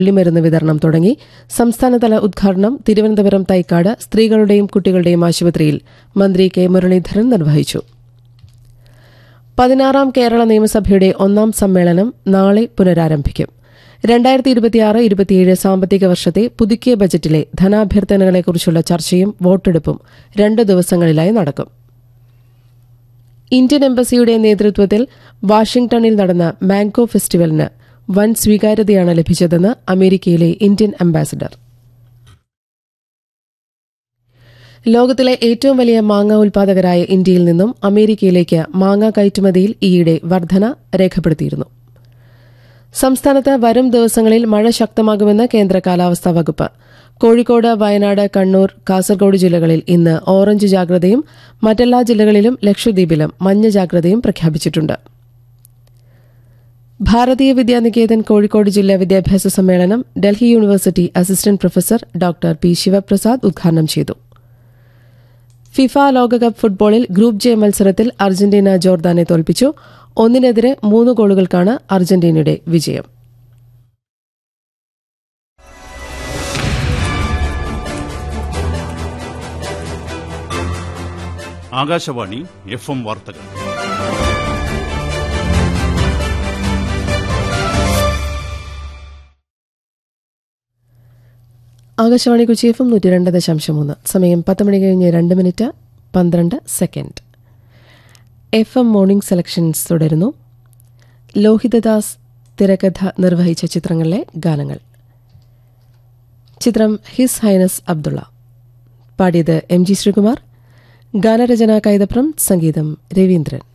തുള്ളിമരുന്ന് വിതരണം തുടങ്ങി സംസ്ഥാനതല ഉദ്ഘാടനം തിരുവനന്തപുരം തൈക്കാട് സ്ത്രീകളുടെയും കുട്ടികളുടെയും ആശുപത്രിയിൽ മന്ത്രി കെ മുരളീധരൻ നിർവഹിച്ചു പതിനാറാം കേരള നിയമസഭയുടെ ഒന്നാം സമ്മേളനം നാളെ പുനരാരംഭിക്കും രണ്ടായിരത്തി ഇരുപത്തിയാറ് ഇരുപത്തിയേഴ് സാമ്പത്തിക വർഷത്തെ പുതുക്കിയ ബജറ്റിലെ ധനാഭ്യർത്ഥനകളെക്കുറിച്ചുള്ള ചർച്ചയും വോട്ടെടുപ്പും രണ്ട് ദിവസങ്ങളിലായി നടക്കും ഇന്ത്യൻ എംബസിയുടെ നേതൃത്വത്തിൽ വാഷിംഗ്ടണിൽ നടന്ന മാംഗോ ഫെസ്റ്റിവലിന് വൻ സ്വീകാര്യതയാണ് ലഭിച്ചതെന്ന് അമേരിക്കയിലെ ഇന്ത്യൻ അംബാസിഡർ ലോകത്തിലെ ഏറ്റവും വലിയ മാങ്ങ ഉൽപാദകരായ ഇന്ത്യയിൽ നിന്നും അമേരിക്കയിലേക്ക് മാങ്ങ കയറ്റുമതിയിൽ ഈയിടെ വർധന രേഖപ്പെടുത്തിയിരുന്നു സംസ്ഥാനത്ത് വരും ദിവസങ്ങളിൽ മഴ ശക്തമാകുമെന്ന് കേന്ദ്ര കാലാവസ്ഥാ വകുപ്പ് കോഴിക്കോട് വയനാട് കണ്ണൂർ കാസർഗോഡ് ജില്ലകളിൽ ഇന്ന് ഓറഞ്ച് ജാഗ്രതയും മറ്റെല്ലാ ജില്ലകളിലും ലക്ഷദ്വീപിലും മഞ്ഞ ജാഗ്രതയും പ്രഖ്യാപിച്ചിട്ടുണ്ട് ഭാരതീയ വിദ്യാനികേതൻ കോഴിക്കോട് ജില്ലാ വിദ്യാഭ്യാസ സമ്മേളനം Delhi university assistant professor doctor P Sivaprasad ഉദ്ഘാടനം ചെയ്തു ഫിഫ ലോകകപ്പ് ഫുട്ബോളിൽ ഗ്രൂപ്പ് ജെ മത്സരത്തിൽ അർജന്റീന ജോർദാനെ തോൽപ്പിച്ചു ഒന്നിനെതിരെ മൂന്ന് ഗോളുകൾക്കാണ് അർജന്റീനയുടെ വിജയം ആകാശവാണി എഫ് എം വാർത്തകൾ ആകാശവാണി കൊച്ചി എഫ് എം നൂറ്റി രണ്ട് ദശാംശം മൂന്ന് സമയം പത്ത് മണി കഴിഞ്ഞ് രണ്ട് മിനിറ്റ് പന്ത്രണ്ട് second F M morning selections തുടരുന്നു ലോഹിതദാസ് തിരക്കഥ നിർവഹിച്ച ചിത്രങ്ങളിലെ ഗാനങ്ങൾ ചിത്രം ഹിസ് ഹൈനസ് അബ്ദുള്ള പാടിയത് എം ജി ശ്രീകുമാർ ഗാനരചന കൈതപ്രം സംഗീതം രവീന്ദ്രൻ